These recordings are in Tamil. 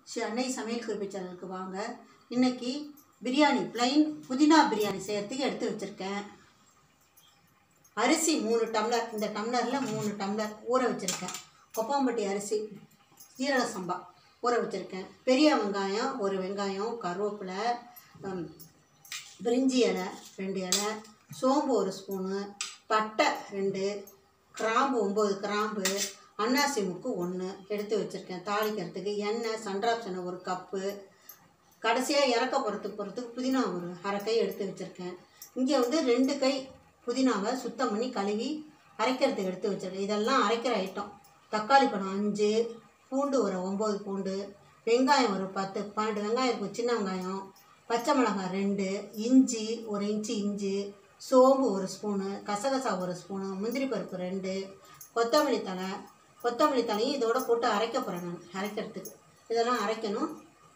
சென்னை சமையல் குறிப்பு சேனலுக்கு வாங்க இன்னைக்கு பிரியாணி plain புதினா பிரியாணி செய்யறதுக்கு எடுத்து வச்சுருக்கேன் அரிசி மூணு டம்ளர் இந்த டம்ளரில் மூணு டம்ளர் ஊற வச்சுருக்கேன் கொப்பாம்பட்டி அரிசி சீரக சம்பா ஊற வச்சுருக்கேன் பெரிய வெங்காயம் ஒரு வெங்காயம் கருவேப்பிலை ஹம், பிரிஞ்சி இலை ரெண்டு இலை சோம்பு ஒரு ஸ்பூனு பட்டை ரெண்டு கிராம்பு ஒம்பது கிராம்பு அன்னாசி முக்கு ஒன்று எடுத்து வச்சுருக்கேன் தாளிக்கிறதுக்கு எண்ணெய் சன்ட்ராப்ஸ் எண்ணெய் ஒரு கப்பு கடைசியாக இறக்க போகிறதுக்கு போகிறதுக்கு புதினா ஒரு அரை கை எடுத்து வச்சுருக்கேன் இங்கே வந்து ரெண்டு கை புதினாவை சுத்தம் பண்ணி கழுவி அரைக்கிறதுக்கு எடுத்து வச்சிருக்கேன் இதெல்லாம் அரைக்கிற ஐட்டம் தக்காளி பழம் அஞ்சு பூண்டு ஒரு ஒம்பது பூண்டு வெங்காயம் ஒரு பத்து பன்னெண்டு வெங்காயம் இருக்கும் சின்ன வெங்காயம் பச்சை மிளகாய் ரெண்டு இஞ்சி ஒரு இன்ச்சு இஞ்சி சோம்பு ஒரு ஸ்பூனு கசகசா ஒரு ஸ்பூனு முந்திரி பருப்பு ரெண்டு கொத்தமல்லி தழை கொத்தமல்லி தழையும் இதோட போட்டு அரைக்க போகிறேன் நான் அரைக்கிறதுக்கு இதெல்லாம் அரைக்கணும்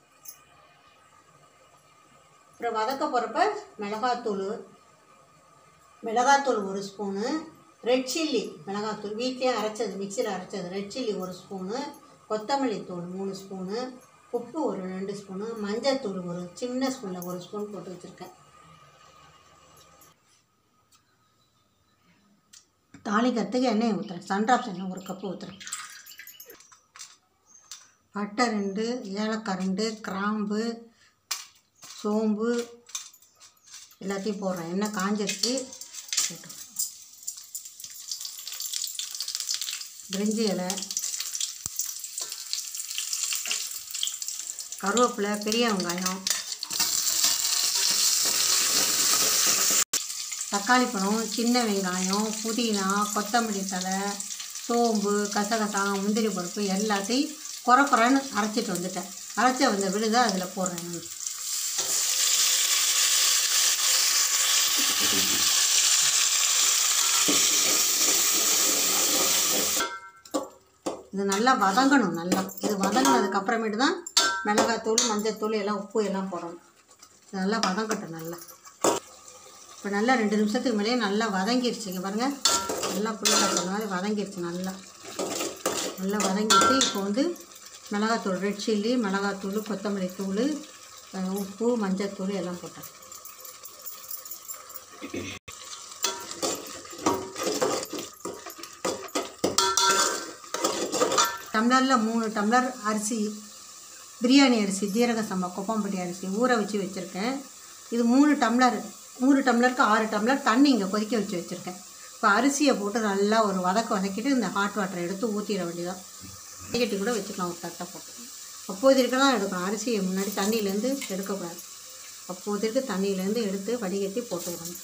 அப்புறம் வதக்க போகிறப்ப மிளகாத்தூள் மிளகாத்தூள் ஒரு ஸ்பூனு ரெட் சில்லி மிளகாத்தூள் வீட்லேயே அரைச்சது மிக்சியில் அரைச்சது ரெட் சில்லி ஒரு ஸ்பூனு கொத்தமல்லி தூள் மூணு ஸ்பூனு உப்பு ஒரு ரெண்டு ஸ்பூனு மஞ்சள்தூள் ஒரு சின்ன ஸ்பூனில் ஒரு ஸ்பூன் போட்டு வச்சுருக்கேன் தாளிக்கிறதுக்கு எண்ணெய் ஊற்றுறேன் சன்ட்ராப்ஸ் எண்ணெய் ஒரு கப்பு ஊற்றுறேன் பட்டை ரெண்டு ஏலக்காய் ரெண்டு கிராம்பு சோம்பு எல்லாத்தையும் போடுறேன் எண்ணெய் காஞ்சிருச்சு போட்டு பிரிஞ்சி இலை கருவேப்பிலை பெரிய வெங்காயம் தக்காளி பழம் சின்ன வெங்காயம் புதினா கொத்தமல்லி தழை சோம்பு கசகசா முந்திரி பருப்பு எல்லாத்தையும் குறை குறைன்னு அரைச்சிட்டு வந்துட்டேன் அரைச்சி வந்த விழுதை அதில் போடுறேன் நான். இது நல்லா வதங்கணும் நல்லா இது வதங்கினதுக்கு அப்புறமேட்டு தான் மிளகாத்தூள் மஞ்சத்தூள் எல்லாம் உப்பு எல்லாம் போடணும் இது நல்லா வதங்கட்டும் நல்லா இப்போ நல்லா ரெண்டு நிமிஷத்துக்கு மேலேயே நல்லா வதங்கிருச்சுங்க பாருங்கள் நல்லா புளிக்காட்டுற மாதிரி வதங்கிருச்சு நல்லா நல்லா வதங்கிட்டு இப்போ வந்து மிளகாத்தூள் ரெட் சில்லி மிளகாத்தூள் கொத்தமல்லி தூள் அஹ் உப்பு மஞ்சத்தூள் எல்லாம் போட்டேன் டம்ளரில் மூணு டம்ளர் அரிசி பிரியாணி அரிசி ஜீரக சம்பா கொப்பம்பட்டி அரிசி ஊற வச்சு வச்சுருக்கேன் இது மூணு டம்ளர் மூணு டம்ளருக்கு ஆறு டம்ளர் தண்ணி இங்கே கொதிக்க வச்சு வச்சுருக்கேன் இப்போ அரிசியை போட்டு நல்லா ஒரு வதக்க வதக்கிட்டு இந்த ஹாட் வாட்டரை எடுத்து ஊற்றிட வேண்டியதான் வடிகட்டி கூட வச்சுக்கலாம் ஒரு தட்டை போட்டு அப்போது இருக்க தான் எடுக்கணும் அரிசியை முன்னாடி தண்ணியிலேருந்து எடுக்கக்கூடாது அப்போது இருக்க தண்ணியிலேருந்து எடுத்து வடிகட்டி போட்டு விடணும்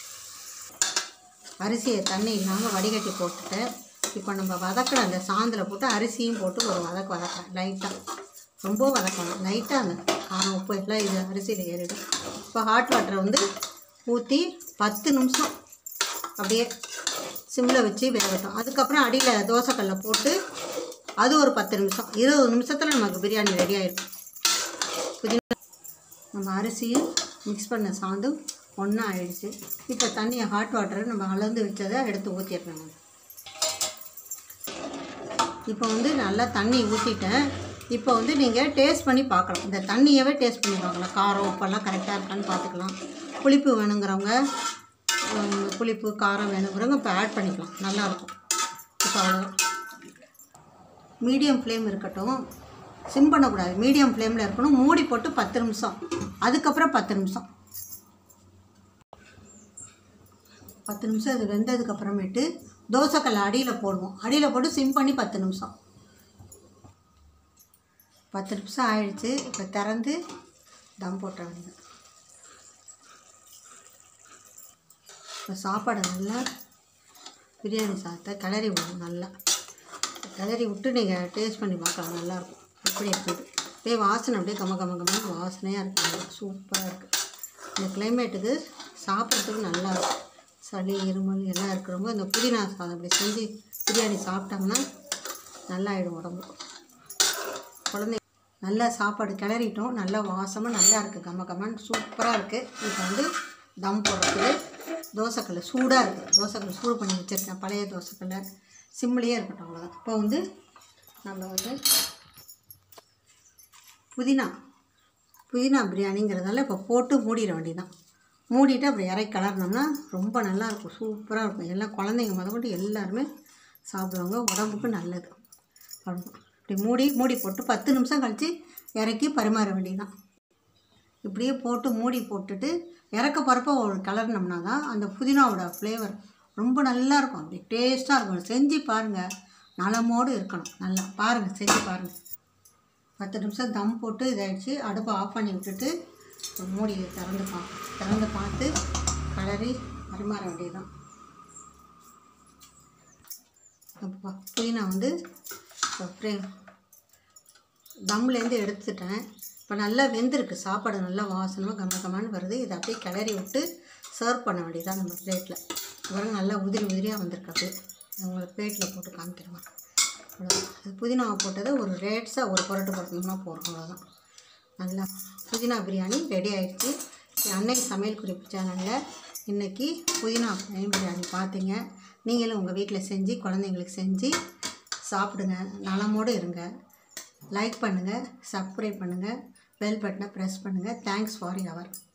அரிசியை தண்ணி இல்லாமல் வடிகட்டி போட்டுட்டேன் இப்போ நம்ம வதக்கின அந்த சாந்தில் போட்டு அரிசியும் போட்டு ஒரு வதக்கு வதக்கிறேன் லைட்டாக ரொம்ப வதக்கணும் லைட்டாக அந்த காரம் உப்பு எல்லாம் இது அரிசியில் ஏறிடும் இப்போ ஹாட் வாட்டரை வந்து ஊற்றி பத்து நிமிஷம் அப்படியே சிம்மில் வச்சு வேகட்டும் அதுக்கப்புறம் அடியில் தோசைக்கல்ல போட்டு அது ஒரு பத்து நிமிஷம் இருபது நிமிஷத்தில் நமக்கு பிரியாணி ரெடி ஆகிடும் புதினா நம்ம அரிசியும் மிக்ஸ் பண்ண சாந்தும் ஒன்றா ஆயிடுச்சு இப்போ தண்ணியை ஹாட் வாட்டரை நம்ம அளந்து வச்சதை எடுத்து ஊற்றிடுறேன் நான் இப்போ வந்து நல்லா தண்ணி ஊற்றிட்டேன் இப்போ வந்து நீங்கள் டேஸ்ட் பண்ணி பார்க்கலாம் இந்த தண்ணியவே டேஸ்ட் பண்ணி பார்க்கலாம் காரம் உப்பெல்லாம் கரெக்டாக இருக்கான்னு பார்த்துக்கலாம் புளிப்பு வேணுங்கிறவங்க ஹம், புளிப்பு காரம் வேணுங்கிறவங்க இப்போ ஆட் பண்ணிக்கலாம் நல்லாயிருக்கும் இப்போ அவ்வளோதான் மீடியம் ஃப்ளேம் இருக்கட்டும் சிம் பண்ணக்கூடாது மீடியம் ஃப்ளேமில் இருக்கணும் மூடி போட்டு பத்து நிமிஷம் அதுக்கப்புறம் பத்து நிமிஷம் பத்து நிமிஷம் இது வெந்ததுக்கு அப்புறமேட்டு தோசைக்கல்ல அடியில் போடுவோம் அடியில் போட்டு சிம் பண்ணி பத்து நிமிஷம் பத்து நிமிஷம் ஆயிடுச்சு இப்போ திறந்து தம் போட்ட வேண்டியது இப்போ சாப்பாடை நல்லா பிரியாணி சாதத்தை கிளறி விடணும் நல்லா கிளறி விட்டு நீங்கள் டேஸ்ட் பண்ணி பார்க்கலாம் நல்லாயிருக்கும் எப்படி இருக்குது அப்படியே வாசனை அப்படியே கம கம கம வாசனையாக இருக்குது சூப்பராக இருக்குது இந்த கிளைமேட்டுக்கு சாப்பிட்றதுக்கு நல்லா இருக்கும் சளி இருமல் எல்லாம் இருக்கிறவங்க இந்த புதினா சாதம் அப்படி செஞ்சு பிரியாணி சாப்பிட்டாங்கன்னா நல்லா ஆகிடும் உடம்பு குழந்தை நல்லா சாப்பாடு கிளறிட்டோம் நல்லா வாசமாக நல்லா இருக்குது கம கமன்னு சூப்பராக இருக்குது இப்போ வந்து தம் போடுறதுக்கு தோசைக்கல் சூடாக இருக்குது தோசைக்கல் சூடு பண்ணி வச்சுருக்கேன் பழைய தோசைக்கல்லை சிம்லேயே இருக்கட்டும் அவ்வளோதான் இப்போ வந்து நம்ம வந்து புதினா புதினா பிரியாணிங்கிறதால இப்போ போட்டு மூடிட வேண்டியதான் மூடிட்டு அப்புறம் இறக்கி கலர்னோம்னா ரொம்ப நல்லா இருக்கும் சூப்பராக இருக்கும் எல்லாம் குழந்தைங்க முத கொண்டு எல்லாருமே சாப்பிடுவாங்க உடம்புக்கு நல்லது அவ்வளோதான் இப்படி மூடி மூடி போட்டு பத்து நிமிஷம் கழித்து இறக்கி பரிமாற வேண்டியதான் இப்படியே போட்டு மூடி போட்டுட்டு இறக்க போகிறப்ப ஒரு கலர்னோம்னா தான் அந்த புதினாவோட ஃப்ளேவர் ரொம்ப நல்லா இருக்கும் அப்படி டேஸ்ட்டாக இருக்கும் செஞ்சு பாருங்கள் நலமோடு இருக்கணும் நல்லா பாருங்கள் செஞ்சு பாருங்கள் பத்து நிமிஷம் தம் போட்டு இதாகிடுச்சு அடுப்பை ஆஃப் பண்ணி விட்டுட்டு ஒரு மூடியை திறந்து பா திறந்து பார்த்து கலரி பரிமாற வேண்டியதுதான் அப்பா புதினா வந்து ஃப்ரேம் தம்லேருந்து எடுத்துட்டேன் இப்போ நல்லா வெந்திருக்கு சாப்பாடு நல்லா வாசனமாக கம கமான்னு வருது இதை அப்படியே கிளறி விட்டு சர்வ் பண்ண வேண்டியதான் நம்ம பிளேட்டில் பாருங்க நல்லா உதிரி உதிரியாக வந்திருக்கு அப்படியே உங்களுக்கு பிளேட்டில் போட்டு காமிக்கிறேன் அவ்வளோதான் அது புதினாவை போட்டதை ஒரு ரேட்ஸாக ஒரு புரட்டு போட்டோம்னா போதும் அவ்வளோதான் நல்லா புதினா பிரியாணி ரெடி ஆயிடுச்சு அன்னைக்கு சமையல் குறிப்பு சேனலில் இன்றைக்கி புதினா பிரியாணி பிரியாணி பார்த்தீங்க நீங்களும் உங்கள் வீட்டில் செஞ்சு குழந்தைங்களுக்கு செஞ்சு சாப்பிடுங்க நலமோடு இருங்க லைக் பண்ணுங்கள் சப்ஸ்கிரைப் பண்ணுங்கள் பெல் பட்டனை ப்ரெஸ் பண்ணுங்கள் தேங்க்ஸ் ஃபார் யவர்